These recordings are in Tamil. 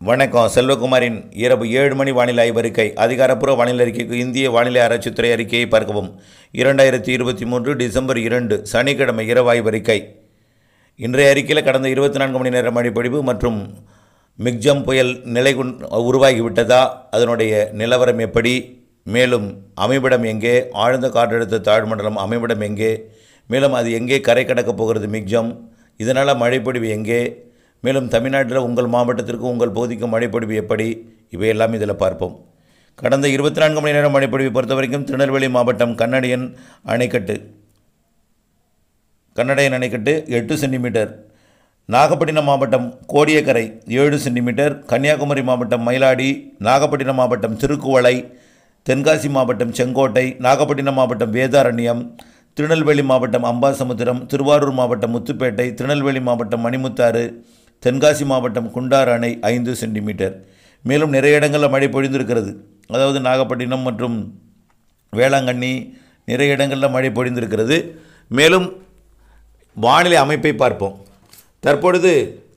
வணக்கம் செல்வகுமாரின் இரவு ஏழு மணி வானிலை ஆய்வறிக்கை அதிகாரப்பூர்வ வானிலை அறிக்கைக்கு இந்திய வானிலை ஆராய்ச்சித்துறை அறிக்கையை பார்க்கவும் இரண்டாயிரத்தி இருபத்தி மூன்று டிசம்பர் இரண்டு சனிக்கிழமை இரவு ஆய்வறிக்கை இன்றைய அறிக்கையில் கடந்த இருபத்தி நான்கு மணி நேர மழைப்பொழிவு மற்றும் மிக்ஜம் புயல் நிலை கொண்- உருவாகிவிட்டதா அதனுடைய நிலவரம் எப்படி மேலும் அமைவிடம் எங்கே ஆழ்ந்த காற்றழுத்த தாழ்மண்டலம் அமைவிடம் எங்கே மேலும் அது எங்கே கரை கடக்கப் போகிறது மிக்ஜம் இதனால் மழைப்பொழிவு எங்கே மேலும் தமிழ்நாட்டில் உங்கள் மாவட்டத்திற்கு உங்கள் பகுதிக்கு மழைப்பொழிவு எப்படி இவையெல்லாம் இதில் பார்ப்போம் கடந்த இருபத்தி நான்கு மணி நேரம் மழைப்பொழிவை பொறுத்த வரைக்கும் திருநெல்வேலி மாவட்டம் கண்ணடியன் அணைக்கட்டு கன்னடையன் அணைக்கட்டு எட்டு சென்டிமீட்டர் நாகப்பட்டினம் மாவட்டம் கோடியக்கரை ஏழு சென்டிமீட்டர் கன்னியாகுமரி மாவட்டம் மயிலாடி நாகப்பட்டினம் மாவட்டம் திருக்குவளை தென்காசி மாவட்டம் செங்கோட்டை நாகப்பட்டினம் மாவட்டம் வேதாரண்யம் திருநெல்வேலி மாவட்டம் அம்பாசமுத்திரம் திருவாரூர் மாவட்டம் முத்துப்பேட்டை திருநெல்வேலி மாவட்டம் மணிமுத்தாறு தென்காசி மாவட்டம் குண்டாறு அணை ஐந்து சென்டிமீட்டர் மேலும் நிறைய இடங்களில் மழை பொழிந்திருக்கிறது அதாவது நாகப்பட்டினம் மற்றும் வேளாங்கண்ணி நிறைய இடங்களில் மழை பொழிந்திருக்கிறது மேலும் வானிலை அமைப்பை பார்ப்போம் தற்பொழுது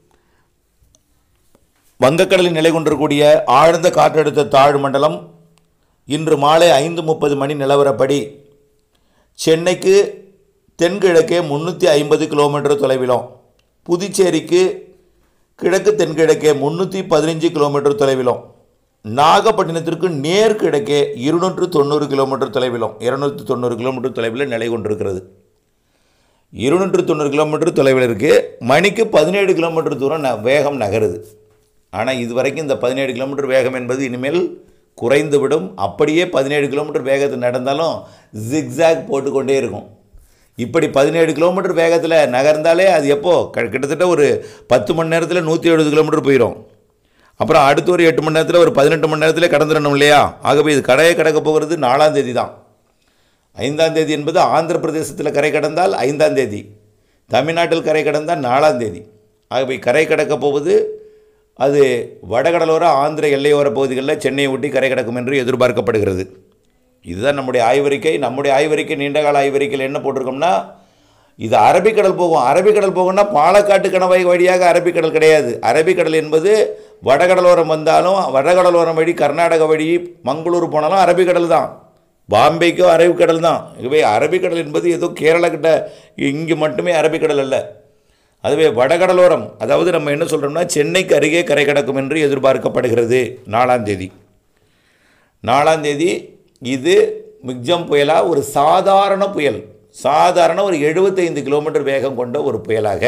வங்கக்கடலில் நிலை கொண்டிருக்கூடிய ஆழ்ந்த காற்றழுத்த தாழ்வு மண்டலம் இன்று மாலை ஐந்து முப்பது மணி நிலவரப்படி சென்னைக்கு தென்கிழக்கே முந்நூற்றி ஐம்பது கிலோமீட்டர் தொலைவிலும் புதுச்சேரிக்கு கிழக்கு தென்கிழக்கே முந்நூற்றி பதினஞ்சு கிலோமீட்டர் தொலைவிலும் நாகப்பட்டினத்திற்கு நேர்கிழக்கே இருநூற்று தொண்ணூறு கிலோமீட்டர் தொலைவிலும் இருநூற்றி தொண்ணூறு கிலோமீட்டர் தொலைவில் நிலை கொண்டிருக்கிறது இருநூற்று தொண்ணூறு கிலோமீட்டர் தொலைவில் இருக்குது மணிக்கு பதினேழு கிலோமீட்டர் தூரம் ந வேகம் நகருது ஆனால் இது வரைக்கும் இந்த பதினேழு கிலோமீட்டர் வேகம் என்பது இனிமேல் குறைந்துவிடும் அப்படியே பதினேழு கிலோமீட்டர் வேகத்தில் நடந்தாலும் ஜிக்ஸாக் போட்டுக்கொண்டே இருக்கும் இப்படி பதினேழு கிலோமீட்டர் வேகத்தில் நகர்ந்தாலே அது எப்போ க- கிட்டத்தட்ட ஒரு பத்து மணி நேரத்தில் நூற்றி எழுபது கிலோமீட்டர் போயிடும் அப்புறம் அடுத்து ஒரு எட்டு மணி நேரத்தில் ஒரு பதினெட்டு மணி நேரத்தில் கடந்துடணும் இல்லையா ஆகவே இது கடையை கடக்க போகிறது நாலாம் தேதி தான் ஐந்தாம் தேதி என்பது ஆந்திர பிரதேசத்தில் கரை கடந்தால் ஐந்தாம் தேதி தமிழ்நாட்டில் கரை கடந்தால் நாலாம் தேதி ஆகவே கரை கடக்கப் போவது அது வடகடலோர ஆந்திர எல்லையோர பகுதிகளில் சென்னையை ஒட்டி கரை கடக்கும் என்று எதிர்பார்க்கப்படுகிறது இதுதான் நம்முடைய ஆய்வறிக்கை நம்முடைய ஆய்வறிக்கை நீண்டகால ஆய்வறிக்கையில் என்ன போட்டிருக்கோம்னா இது அரபிக்கடல் போகும் அரபிக்கடல் போகும்னா பாலக்காட்டு கணவாய் வழியாக அரபிக்கடல் கிடையாது அரபிக்கடல் என்பது வடகடலோரம் வந்தாலும் வடகடலோரம் வழி கர்நாடக வழி மங்களூர் போனாலும் அரபிக்கடல் தான் பாம்பேக்கும் அரபிக்கடல் தான் இதுவே அரபிக்கடல் என்பது ஏதோ கேரளா கிட்ட இங்கே மட்டுமே அரபிக்கடல் அல்ல அதுவே வடகடலோரம் அதாவது நம்ம என்ன சொல்கிறோம்னா சென்னைக்கு அருகே கரை கடக்கும் என்று எதிர்பார்க்கப்படுகிறது நாலாம் தேதி நாலாம் தேதி இது மிக்ஜம் புயலா ஒரு சாதாரண புயல் சாதாரண ஒரு 75 கிலோமீட்டர் வேகம் கொண்ட ஒரு புயலாக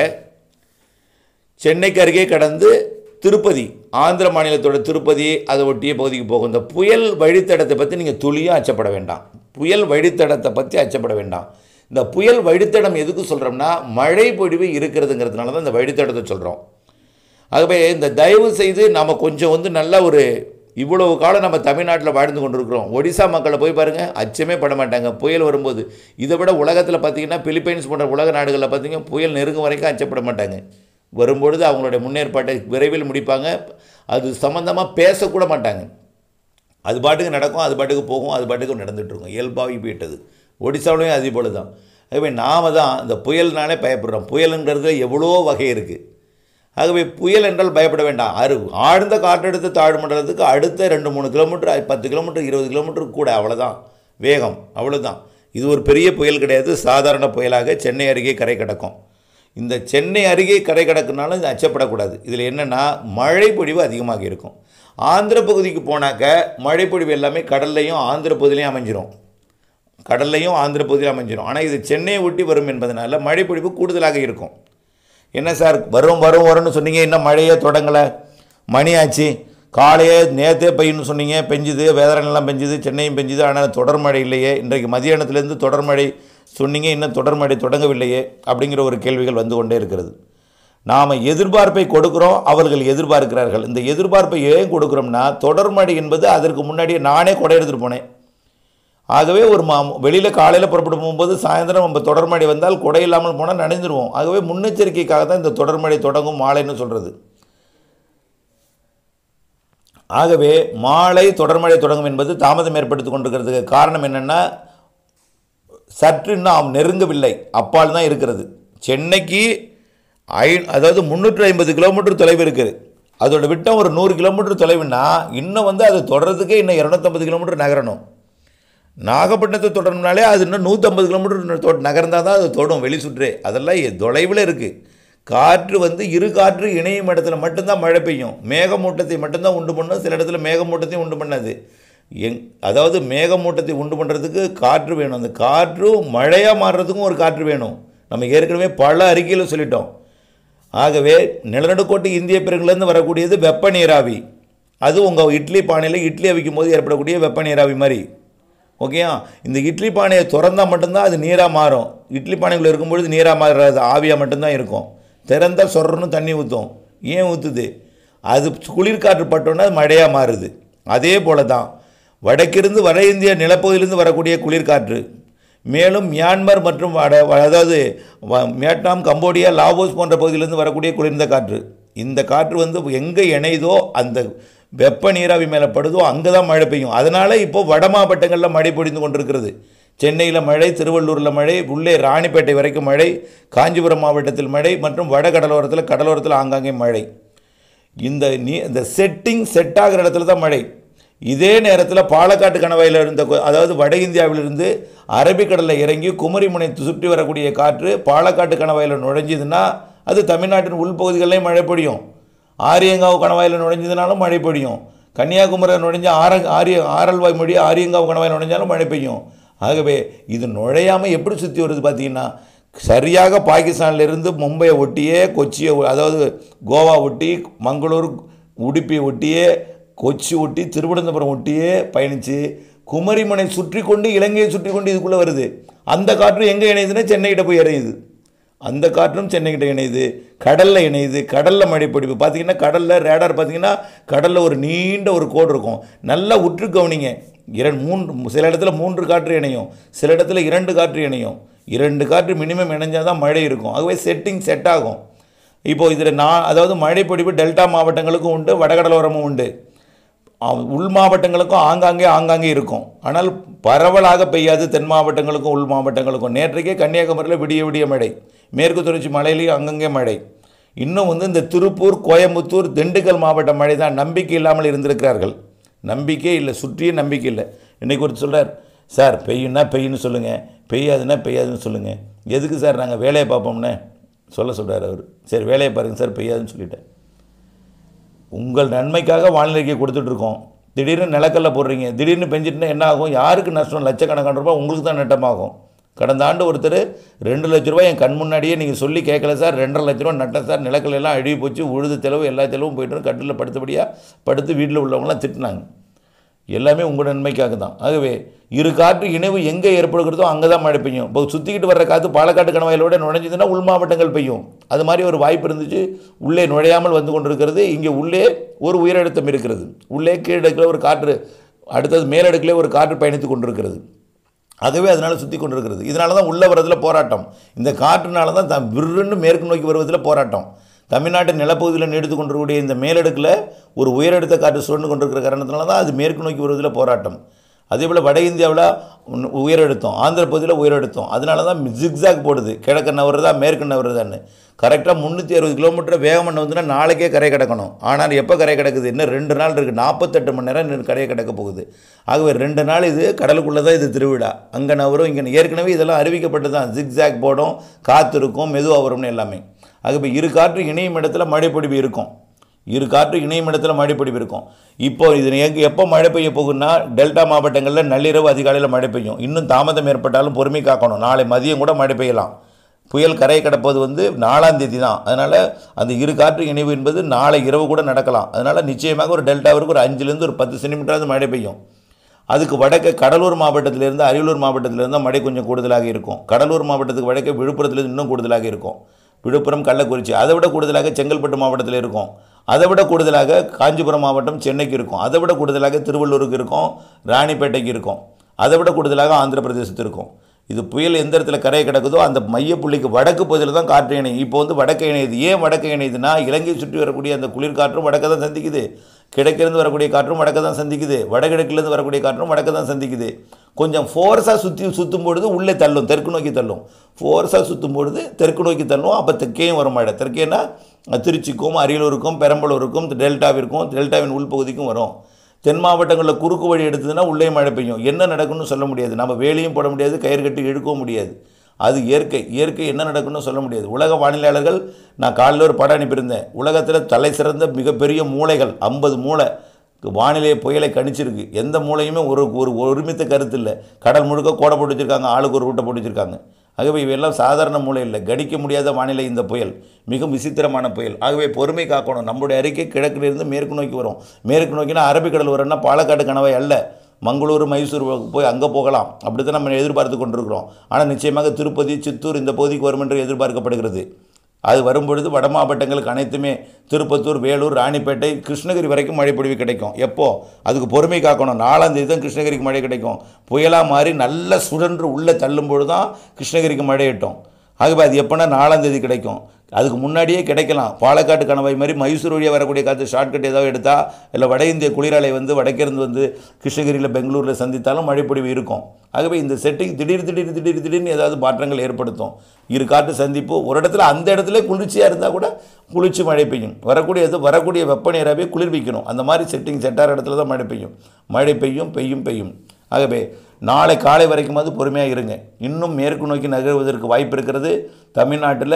சென்னைக்கு அருகே கடந்து திருப்பதி ஆந்திர மாநிலத்தோட திருப்பதி அதை ஒட்டிய பகுதிக்கு போகும் இந்த புயல் வழித்தடத்தை பற்றி நீங்கள் துளியும் அச்சப்பட வேண்டாம் புயல் வழித்தடத்தை பற்றி அச்சப்பட வேண்டாம் இந்த புயல் வழித்தடம் எதுக்கு சொல்கிறோம்னா மழை பொழிவு இருக்கிறதுங்கிறதுனால தான் இந்த வழித்தடத்தை சொல்கிறோம் ஆகவே இந்த தயவு செய்து நம்ம கொஞ்சம் வந்து நல்ல ஒரு இவ்வளவு காலம் நம்ம தமிழ்நாட்டில் வாழ்ந்து கொண்டிருக்கிறோம் ஒடிசா மக்களை போய் பாருங்கள் அச்சமே பட மாட்டாங்க புயல் வரும்போது இதை விட உலகத்தில் பார்த்தீங்கன்னா பிலிப்பைன்ஸ் போன்ற உலக நாடுகளில் பார்த்தீங்கன்னா புயல் நெருங்கும் வரைக்கும் அச்சப்பட மாட்டாங்க வரும்பொழுது அவங்களுடைய முன்னேற்பாட்டை விரைவில் முடிப்பாங்க அது சம்மந்தமாக பேசக்கூட மாட்டாங்க அது பாட்டுக்கு நடக்கும் அது பாட்டுக்கு போகும் அது பாட்டுக்கு நடந்துட்டு இருக்கும் இயல்பாகி போயிட்டது ஒடிசாவிலையும் அதே போல தான் ஆகவே நாம் தான் இந்த புயல்னாலே பயப்படுறோம் புயலுங்கிறது எவ்வளோ வகை இருக்குது ஆகவே புயல் என்றால் பயப்பட வேண்டாம் அரு ஆழ்ந்த காற்றழுத்த தாழ்மண்டலத்துக்கு அடுத்த ரெண்டு மூணு கிலோமீட்டர் பத்து கிலோமீட்டர் இருபது கிலோமீட்டர் கூட அவ்வளோதான் வேகம் அவ்வளோதான் இது ஒரு பெரிய புயல் கிடையாது சாதாரண புயலாக சென்னை அருகே கரை கடக்கும் இந்த சென்னை அருகே கரை கடக்குனாலும் இது அச்சப்படக்கூடாது இதில் என்னென்னா மழை பொழிவு அதிகமாக இருக்கும் ஆந்திர பகுதிக்கு போனாக்க மழை பொழிவு எல்லாமே கடல்லையும் ஆந்திர பகுதியிலையும் அமைஞ்சிரும் கடல்லையும் ஆந்திர பகுதியில் அமைஞ்சிரும் ஆனால் இது சென்னையை ஒட்டி வரும் என்பதனால மழை பொழிவு கூடுதலாக இருக்கும் என்ன சார் வரும் வரும் வரும்னு சொன்னீங்க இன்னும் மழையே தொடங்கலை மணி ஆச்சு காலையே நேற்றே பெய்யுன்னு சொன்னீங்க பெஞ்சுது வேதரெல்லாம் பெஞ்சுது சென்னையும் பெஞ்சுது ஆனால் தொடர் மழை இல்லையே இன்றைக்கு மதியானத்துலேருந்து தொடர் மழை சொன்னீங்க இன்னும் தொடர் மழை தொடங்கவில்லையே அப்படிங்கிற ஒரு கேள்விகள் வந்து கொண்டே இருக்கிறது நாம் எதிர்பார்ப்பை கொடுக்குறோம் அவர்கள் எதிர்பார்க்கிறார்கள் இந்த எதிர்பார்ப்பை ஏன் கொடுக்குறோம்னா தொடர் மழை என்பது அதற்கு முன்னாடியே நானே கொடை எடுத்துகிட்டு போனேன் ஆகவே ஒரு மா வெளியில் காலையில் புறப்பட்டு போகும்போது சாயந்தரம் நம்ம தொடர்மழை வந்தால் குடை இல்லாமல் போனால் நனைஞ்சிருவோம் ஆகவே முன்னெச்சரிக்கைக்காக தான் இந்த தொடர்மழை தொடங்கும் மாலைன்னு சொல்கிறது ஆகவே மாலை தொடர்மழை தொடங்கும் என்பது தாமதம் ஏற்படுத்தி கொண்டிருக்கிறதுக்கு காரணம் என்னென்னா சற்று நாம் நெருங்கவில்லை அப்பால் தான் இருக்கிறது சென்னைக்கு ஐ அதாவது முந்நூற்றி ஐம்பது கிலோமீட்டர் தொலைவு இருக்குது அதோட விட்டம் ஒரு நூறு கிலோமீட்டர் தொலைவுன்னா இன்னும் வந்து அது தொடர்றதுக்கே இன்னும் இரநூத்தம்பது கிலோமீட்டர் நகரணும் நாகப்பட்டினத்தை தொடரணும்னாலே அது இன்னும் நூற்றம்பது கிலோமீட்டர் தொ நகர்ந்தால் தான் அது தொடும் வெளி சுற்றே அதெல்லாம் எ- தொலைவில் இருக்குது காற்று வந்து இரு காற்று இணையும் இடத்துல மட்டும்தான் மழை பெய்யும் மேகமூட்டத்தை மட்டும்தான் உண்டு பண்ணும் சில இடத்துல மேகமூட்டத்தையும் உண்டு பண்ணாது எங் அதாவது மேகமூட்டத்தை உண்டு பண்ணுறதுக்கு காற்று வேணும் அந்த காற்றும் மழையாக மாறுறதுக்கும் ஒரு காற்று வேணும் நம்ம ஏற்கனவே பல அறிக்கையில் சொல்லிட்டோம் ஆகவே நிலநடுக்கோட்டு இந்திய பெருங்கலேருந்து வரக்கூடியது வெப்ப நீராவி அது உங்கள் இட்லி பானையில் இட்லி அவிக்கும் போது ஏற்படக்கூடிய வெப்ப நீராவி மாதிரி ஓகேயா இந்த இட்லி பானையை திறந்தால் மட்டும்தான் அது நீராக மாறும் இட்லி பானைக்குள்ளே இருக்கும்பொழுது நீராக மாறாது ஆவியாக மட்டும்தான் இருக்கும் திறந்தா சொர்றன்னு தண்ணி ஊற்றும் ஏன் ஊற்றுது அது குளிர்காற்று பட்டோன்னே அது மழையாக மாறுது அதே போல தான் வடக்கிருந்து வட இந்திய நிலப்பகுதியிலிருந்து வரக்கூடிய குளிர்காற்று மேலும் மியான்மர் மற்றும் வட வ- அதாவது வ- வியட்நாம் கம்போடியா லாவோஸ் போன்ற பகுதியிலிருந்து வரக்கூடிய குளிர்ந்த காற்று இந்த காற்று வந்து எங்கே இணையுதோ அந்த வெப்ப நீராவி மேலே படுதோ அங்கே தான் மழை பெய்யும் அதனால் இப்போ வட மாவட்டங்களில் மழை பொழிந்து கொண்டிருக்கிறது சென்னையில் மழை திருவள்ளூரில் மழை உள்ளே ராணிப்பேட்டை வரைக்கும் மழை காஞ்சிபுரம் மாவட்டத்தில் மழை மற்றும் வட கடலோரத்தில் கடலோரத்தில் ஆங்காங்கே மழை இந்த நீ இந்த செட்டிங் செட் ஆகிற இடத்துல தான் மழை இதே நேரத்தில் பாலக்காட்டு கணவாயில் இருந்த கொ- அதாவது வட இந்தியாவிலிருந்து அரபிக்கடலில் இறங்கி குமரிமுனை சுற்றி வரக்கூடிய காற்று பாலக்காட்டு கணவாயில் நுழைஞ்சதுன்னா அது தமிழ்நாட்டின் உள்பகுதிகளிலே மழை பொழியும் ஆரியங்காவு கணவாயில் நுழைஞ்சதுனாலும் மழை பொழியும் கன்னியாகுமரியில் நுழைஞ்ச ஆர ஆரிய ஆரல்வாய் மொழி ஆரியங்காவு கணவாயில் நுழைஞ்சாலும் மழை பெய்யும் ஆகவே இது நுழையாமல் எப்படி சுற்றி வருது பார்த்தீங்கன்னா சரியாக பாகிஸ்தான்ல இருந்து மும்பையை ஒட்டியே கொச்சியை ஒ- அதாவது கோவா ஒட்டி மங்களூர் உடுப்பி ஒட்டியே கொச்சி ஒட்டி திருவனந்தபுரம் ஒட்டியே பயணித்து குமரிமனை சுற்றி கொண்டு இலங்கையை சுற்றி கொண்டு இதுக்குள்ளே வருது அந்த காற்று எங்கே இணையுதுன்னா சென்னைக்கிட்ட போய் இறையுது அந்த காற்றும் சென்னைக்கிட்ட இணையுது கடலில் இணையுது கடலில் மழைப்பிடிப்பு பார்த்தீங்கன்னா கடலில் ரேடார் பார்த்தீங்கன்னா கடலில் ஒரு நீண்ட ஒரு கோடு இருக்கும் நல்லா உற்று கவனிங்க இரண்டு மூன்று சில இடத்துல மூன்று காற்று இணையும் சில இடத்துல இரண்டு காற்று இணையும் இரண்டு காற்று மினிமம் இணைஞ்சால் தான் மழை இருக்கும் ஆகவே செட்டிங் செட் ஆகும் இப்போது இதில் நான் அதாவது மழைப்பொழிவு டெல்டா மாவட்டங்களுக்கும் உண்டு வடகடலோரமும் உண்டு ஆ- உள் மாவட்டங்களுக்கும் ஆங்காங்கே ஆங்காங்கே இருக்கும் ஆனால் பரவலாக பெய்யாது தென் மாவட்டங்களுக்கும் உள் மாவட்டங்களுக்கும் நேற்றைக்கே கன்னியாகுமரியில் விடிய விடிய மழை மேற்கு தொடர்ச்சி மலையிலையும் அங்கங்கே மழை இன்னும் வந்து இந்த திருப்பூர் கோயம்புத்தூர் திண்டுக்கல் மாவட்ட மழை தான் நம்பிக்கை இல்லாமல் இருந்திருக்கிறார்கள் நம்பிக்கை இல்லை சுற்றியே நம்பிக்கை இல்லை இன்றைக்கி ஒருத்தர் சொல்றார் சார் பெய்யுன்னா பெய்யுன்னு சொல்லுங்கள் பெய்யாதுன்னா பெய்யாதுன்னு சொல்லுங்கள் எதுக்கு சார் நாங்கள் வேலையை பார்ப்போம்னே சொல்ல சொல்கிறார் அவர் சரி வேலையை பாருங்கள் சார் பெய்யாதுன்னு சொல்லிட்டேன் உங்கள் நன்மைக்காக வானிலை அறிக்கை கொடுத்துட்ருக்கோம் திடீர்னு நிலக்கல்ல போடுறீங்க திடீர்னு பெஞ்சிட்டுனா என்ன ஆகும் யாருக்கு நஷ்டம் லட்சக்கணக்கான ரூபாய் உங்களுக்கு தான் நட்டமாகும் கடந்த ஆண்டு ஒருத்தர் ரெண்டு லட்ச ரூபாய் என் கண் முன்னாடியே நீங்கள் சொல்லி கேட்கல சார் ரெண்டரை லட்ச ரூபா நட்டேன் சார் நிலக்கல் எல்லாம் அழுகி போச்சு உழுது செலவு எல்லா செலவும் போயிட்டு கட்டில் படுத்தபடியாக படுத்து வீட்டில் உள்ளவங்களாம் திட்டினாங்க எல்லாமே உங்கள் நன்மைக்காக தான் ஆகவே இரு காற்று இணைவு எங்கே ஏற்படுகிறதோ அங்கே தான் மழை பெய்யும் இப்போ சுற்றிக்கிட்டு வர்ற காற்று பாலக்காட்டு கணவாயிலோட நுழைஞ்சதுன்னா உள் மாவட்டங்கள் பெய்யும் அது மாதிரி ஒரு வாய்ப்பு இருந்துச்சு உள்ளே நுழையாமல் வந்து கொண்டிருக்கிறது இங்கே உள்ளே ஒரு உயரழுத்தம் இருக்கிறது உள்ளே கீழடுக்கில் ஒரு காற்று அடுத்தது மேலடுக்கிலே ஒரு காற்று பயணித்து கொண்டிருக்கிறது ஆகவே அதனால் சுற்றி கொண்டிருக்கிறது இதனால தான் உள்ளே வரதுல போராட்டம் இந்த காற்றுனால தான் த விருன்னு மேற்கு நோக்கி வருவதில் போராட்டம் தமிழ்நாட்டு நிலப்பகுதியில் நீடித்து கொண்டிருக்கக்கூடிய இந்த மேலடுக்கில் ஒரு உயரடுத்த காற்று சுழண்டு கொண்டிருக்கிற காரணத்தினால தான் அது மேற்கு நோக்கி வருவதில் போராட்டம் அதே போல் வட இந்தியாவில் உன்- உயரழுத்தம் ஆந்திர பகுதியில் உயரழுத்தம் அதனால தான் ஜிக்ஸாக் போடுது கிழக்கு நவருதா மேற்கு நவருதான்னு கரெக்டாக முந்நூற்றி அறுபது கிலோமீட்டர் வேகம் வந்துன்னா நாளைக்கே கரை கிடக்கணும் ஆனால் எப்போ கரை கிடக்குது இன்னும் ரெண்டு நாள் இருக்குது நாற்பத்தெட்டு மணி நேரம் இன்னும் கரையை கிடக்க போகுது ஆகவே ரெண்டு நாள் இது கடலுக்குள்ளே தான் இது திருவிழா அங்கே நவரும் இங்கே ஏற்கனவே இதெல்லாம் அறிவிக்கப்பட்டு தான் ஜிக்ஸாக் போடும் காற்று இருக்கும் மெதுவாக வரும்னு எல்லாமே ஆகவே இரு காற்று இணையும் இடத்துல மழைப்பொழிவு இருக்கும் இரு காற்று இணையும் இடத்துல மழைப்பொழிவு இருக்கும் இப்போ இது எங்கே எப்போ மழை பெய்ய போகுன்னா டெல்டா மாவட்டங்களில் நள்ளிரவு அதிகாலையில் மழை பெய்யும் இன்னும் தாமதம் ஏற்பட்டாலும் பொறுமை காக்கணும் நாளை மதியம் கூட மழை பெய்யலாம் புயல் கரை கடப்பது வந்து நாலாம் தேதி தான் அதனால் அந்த இரு காற்று இணைவு என்பது நாளை இரவு கூட நடக்கலாம் அதனால் நிச்சயமாக ஒரு டெல்டாவிற்கு ஒரு அஞ்சுலேருந்து ஒரு பத்து சென்டிமீட்டராவது மழை பெய்யும் அதுக்கு வடக்கு கடலூர் மாவட்டத்திலிருந்து அரியலூர் மாவட்டத்திலிருந்து மழை கொஞ்சம் கூடுதலாக இருக்கும் கடலூர் மாவட்டத்துக்கு வடக்கே விழுப்புரத்துலேருந்து இன்னும் கூடுதலாக இருக்கும் விழுப்புரம் கள்ளக்குறிச்சி அதை விட கூடுதலாக செங்கல்பட்டு மாவட்டத்தில் இருக்கும் அதை விட கூடுதலாக காஞ்சிபுரம் மாவட்டம் சென்னைக்கு இருக்கும் அதை விட கூடுதலாக திருவள்ளூருக்கு இருக்கும் ராணிப்பேட்டைக்கு இருக்கும் அதை விட கூடுதலாக ஆந்திர பிரதேசத்துக்கு இருக்கும் இது புயல் எந்த இடத்துல கரையை கிடக்குதோ அந்த மையப்புள்ளிக்கு வடக்கு பகுதியில் தான் காற்று இணையும் இப்போ வந்து வடக்கு இணையுது ஏன் வடக்கு இணையுதுன்னா இலங்கை சுற்றி வரக்கூடிய அந்த குளிர் காற்றும் வடக்க தான் சந்திக்குது கிழக்கிலிருந்து வரக்கூடிய காற்றும் வடக்க தான் சந்திக்குது வடகிழக்கிலிருந்து வரக்கூடிய காற்றும் வடக்க தான் சந்திக்குது கொஞ்சம் ஃபோர்ஸாக சுற்றி சுற்றும் பொழுது உள்ளே தள்ளும் தெற்கு நோக்கி தள்ளும் ஃபோர்ஸாக சுற்றும் பொழுது தெற்கு நோக்கி தள்ளும் அப்போ தெற்கேயும் வரும் மழை தெற்கேன்னா திருச்சிக்கும் அரியலூருக்கும் பெரம்பலூருக்கும் டெல்டாவிற்கும் டெல்டாவின் உள்பகுதிக்கும் வரும் தென் மாவட்டங்களில் குறுக்கு வழி எடுத்ததுன்னா உள்ளே மழை பெய்யும் என்ன நடக்கும்னு சொல்ல முடியாது நம்ம வேலியும் போட முடியாது கயிறு கட்டி இழுக்கவும் முடியாது அது இயற்கை இயற்கை என்ன நடக்கும்னு சொல்ல முடியாது உலக வானிலையாளர்கள் நான் காலையில் ஒரு படம் அனுப்பியிருந்தேன் உலகத்தில் தலை சிறந்த மிகப்பெரிய மூளைகள் ஐம்பது மூளை வானிலை புயலை கணிச்சிருக்கு எந்த மூளையுமே ஒரு ஒரு ஒருமித்த கருத்து இல்லை கடல் முழுக்க கோடை போட்டு வச்சுருக்காங்க ஆளுக்கு ஒரு ரூட்டை போட்டு வச்சுருக்காங்க ஆகவே இவையெல்லாம் சாதாரண மூளை இல்லை கணிக்க முடியாத வானிலை இந்த புயல் மிக விசித்திரமான புயல் ஆகவே பொறுமை காக்கணும் நம்முடைய அறிக்கை கிழக்கிலிருந்து மேற்கு நோக்கி வரும் மேற்கு நோக்கினா அரபிக்கடல் வரும்னா பாலக்காடு கணவாய் அல்ல மங்களூர் மைசூர் போய் அங்கே போகலாம் அப்படி தான் நம்ம எதிர்பார்த்து கொண்டிருக்கிறோம் ஆனால் நிச்சயமாக திருப்பதி சித்தூர் இந்த பகுதிக்கு வரும் என்று எதிர்பார்க்கப்படுகிறது அது வரும்பொழுது வட மாவட்டங்களுக்கு அனைத்துமே திருப்பத்தூர் வேலூர் ராணிப்பேட்டை கிருஷ்ணகிரி வரைக்கும் மழை பொழிவு கிடைக்கும் எப்போ அதுக்கு பொறுமை காக்கணும் நாலாம் தேதி தான் கிருஷ்ணகிரிக்கு மழை கிடைக்கும் புயலாக மாறி நல்ல சுழன்று உள்ளே தள்ளும்பொழுது தான் கிருஷ்ணகிரிக்கு மழை எட்டும் ஆகவே அது எப்போனா நாலாம் தேதி கிடைக்கும் அதுக்கு முன்னாடியே கிடைக்கலாம் பாலக்காட்டு கணவாய் மாதிரி மைசூர் வழியாக வரக்கூடிய காற்று ஷார்ட்கட் ஏதாவது எடுத்தால் இல்லை வட இந்திய குளிரலை வந்து வடக்கிருந்து வந்து கிருஷ்ணகிரியில் பெங்களூரில் சந்தித்தாலும் மழைப்பொழிவு இருக்கும் ஆகவே இந்த செட்டிங் திடீர் திடீர் திடீர் திடீர்னு ஏதாவது மாற்றங்கள் ஏற்படுத்தும் இரு காற்று சந்திப்பு ஒரு இடத்துல அந்த இடத்துல குளிர்ச்சியாக இருந்தால் கூட குளிர்ச்சி மழை பெய்யும் வரக்கூடிய இது வரக்கூடிய வெப்பநீராகவே குளிர்விக்கணும் அந்த மாதிரி செட்டிங் செட்டார் இடத்துல தான் மழை பெய்யும் மழை பெய்யும் பெய்யும் பெய்யும் ஆகவே நாளை காலை வரைக்குமாவது பொறுமையாக இருங்க இன்னும் மேற்கு நோக்கி நகர்வதற்கு வாய்ப்பு இருக்கிறது தமிழ்நாட்டில்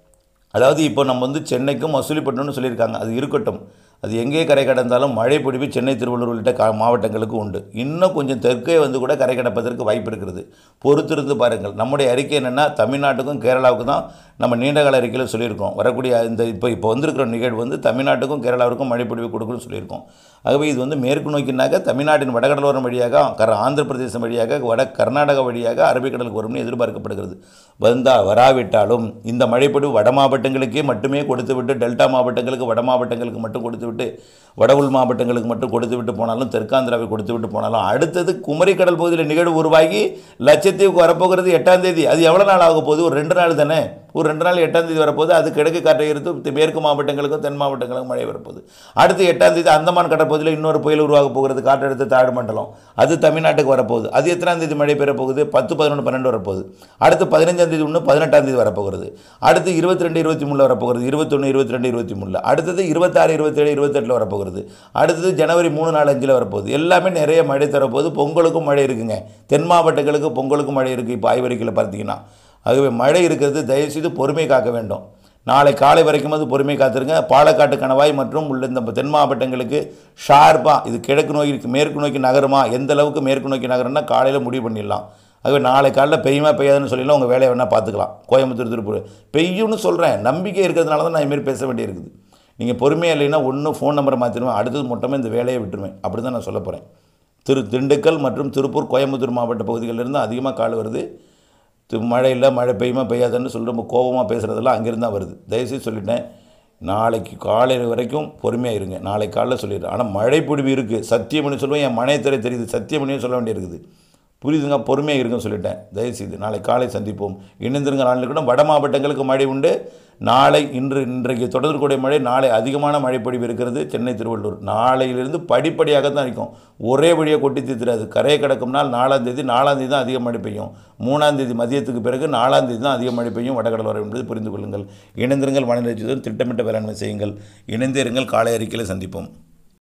அதாவது இப்போ நம்ம வந்து சென்னைக்கும் மசூலிப்பட்டினம்னு சொல்லியிருக்காங்க அது இருக்கட்டும் அது எங்கே கரை கடந்தாலும் மழை பொழிவு சென்னை திருவள்ளூர் உள்ளிட்ட கா மாவட்டங்களுக்கு உண்டு இன்னும் கொஞ்சம் தெற்கே வந்து கூட கரை கடப்பதற்கு வாய்ப்பு இருக்கிறது பொறுத்திருந்து பாருங்கள் நம்முடைய அறிக்கை என்னென்னா தமிழ்நாட்டுக்கும் கேரளாவுக்கும் தான் நம்ம நீண்டகால அறிக்கையில் சொல்லியிருக்கோம் வரக்கூடிய இந்த இப்போ இப்போ வந்திருக்கிற நிகழ்வு வந்து தமிழ்நாட்டுக்கும் கேரளாவுக்கும் மழை பொழிவு கொடுக்குன்னு சொல்லியிருக்கோம் ஆகவே இது வந்து மேற்கு நோக்கினாக்க தமிழ்நாட்டின் வடகடலோரம் வழியாக கர ஆந்திர பிரதேசம் வழியாக வட கர்நாடகா வழியாக அரபிக்கடலுக்கு வரும்னு எதிர்பார்க்கப்படுகிறது வந்தால் வராவிட்டாலும் இந்த மழைப்பொழிவு வட மாவட்டங்களுக்கே மட்டுமே கொடுத்துவிட்டு டெல்டா மாவட்டங்களுக்கு வட மாவட்டங்களுக்கு மட்டும் கொடுத்துவிட்டு வட உள் மாவட்டங்களுக்கு மட்டும் கொடுத்துவிட்டு போனாலும் தெற்காந்திராவை கொடுத்துவிட்டு போனாலும் அடுத்தது குமரி கடல் பகுதியில் நிகழ்வு உருவாகி லட்சத்தீவுக்கு வரப்போகிறது எட்டாம் தேதி அது எவ்வளோ நாள் ஆக போகுது ஒரு ரெண்டு நாள் தானே ஒரு ரெண்டு நாள் எட்டாம் தேதி வரப்போகுது அது கிழக்கு காற்றை எடுத்து மேற்கு மாவட்டங்களுக்கும் தென் மாவட்டங்களுக்கும் மழை வரப்போகுது அடுத்து எட்டாம் தேதி அந்தமான் கடற்பகுதியில் இன்னொரு புயல் உருவாக போகிறது காற்றழுத்த தாழ்வு மண்டலம் அது தமிழ்நாட்டுக்கு வரப்போகுது அது எத்தனாம் தேதி மழை பெற போகுது பத்து பதினொன்று பன்னெண்டு வரப்போகுது அடுத்து பதினஞ்சாம் தேதி ஒன்று பதினெட்டாம் தேதி வரப்போகிறது அடுத்து இருபத்தி ரெண்டு இருபத்தி மூணில் வரப்போகிறது இருபத்தொன்று இருபத்தி ரெண்டு இருபத்தி மூணில் அடுத்தது இருபத்தாறு இருபத்தேழு இருபத்தெட்டில் வரப்போகிறது அடுத்தது ஜனவரி மூணு நாலு அஞ்சில் வரப்போகுது எல்லாமே நிறைய மழை தரப்போகுது பொங்கலுக்கும் மழை இருக்குங்க தென் மாவட்டங்களுக்கு பொங்கலுக்கும் மழை இருக்குது இப்போ ஆய்வறிக்கையில் பார்த்தீங்கன்னா ஆகவே மழை இருக்கிறது தயவுசெய்து பொறுமை காக்க வேண்டும் நாளை காலை வரைக்கும் அது பொறுமை காத்திருங்க பாலக்காட்டு கணவாய் மற்றும் உள்ள இந்த தென் மாவட்டங்களுக்கு ஷார்ப்பாக இது கிழக்கு நோக்கி மேற்கு நோக்கி நகருமா எந்த அளவுக்கு மேற்கு நோக்கி நகரும்னா காலையில் முடிவு பண்ணிடலாம் ஆகவே நாளை காலையில் பெய்யுமா பெய்யாதுன்னு சொல்லிடலாம் உங்கள் வேலையை வேணால் பார்த்துக்கலாம் கோயம்புத்தூர் திருப்பூர் பெய்யும்னு சொல்கிறேன் நம்பிக்கை இருக்கிறதுனால தான் நான் இதுமாரி பேச வேண்டியிருக்குது நீங்கள் பொறுமையாக இல்லைன்னா ஒன்று ஃபோன் நம்பரை மாற்றிடுவேன் அடுத்தது மொத்தமாக இந்த வேலையை விட்டுருவேன் அப்படி தான் நான் சொல்ல போகிறேன் திரு திண்டுக்கல் மற்றும் திருப்பூர் கோயம்புத்தூர் மாவட்ட பகுதிகளிலிருந்து அதிகமாக கால் வருது தி- மழை இல்லை மழை பெய்யுமா பெய்யாதுன்னு சொல்லி ரொம்ப கோபமாக பேசுகிறதெல்லாம் அங்கேருந்து தான் வருது தயவுசெய்து சொல்லிட்டேன் நாளைக்கு காலையில் வரைக்கும் பொறுமையாக இருங்க நாளை காலைல சொல்லிடுறேன் ஆனால் மழை பொழிவு இருக்குது சத்தியமணி சொல்லுவேன் என் மனையத்துறை தெரியுது சத்தியமணியும் சொல்ல வேண்டியிருக்குது புரியுதுங்க பொறுமையாக இருக்குன்னு சொல்லிட்டேன் தயவுசெய்து நாளை காலை சந்திப்போம் இணைந்திருங்க நாளில் கூட வட மாவட்டங்களுக்கு மழை உண்டு நாளை இன்று இன்றைக்கு தொடர்புடைய மழை நாளை அதிகமான மழைப்பொழிவு இருக்கிறது சென்னை திருவள்ளூர் நாளையிலிருந்து படிப்படியாக தான் இருக்கும் ஒரே வழியாக கொட்டி தீர்த்துறாது கரையை கிடக்கும் நாள் நாலாம் தேதி நாலாம் தேதி தான் அதிக மழை பெய்யும் மூணாம் தேதி மதியத்துக்கு பிறகு நாலாம் தேதி தான் அதிக மழை பெய்யும் வடகடல் வரை என்பதை புரிந்து கொள்ளுங்கள் இணைந்திருங்கள் வானிலை திட்டமிட்ட வேளாண்மை செய்யுங்கள் இணைந்தே இருங்கள் காலை அறிக்கையில் சந்திப்போம்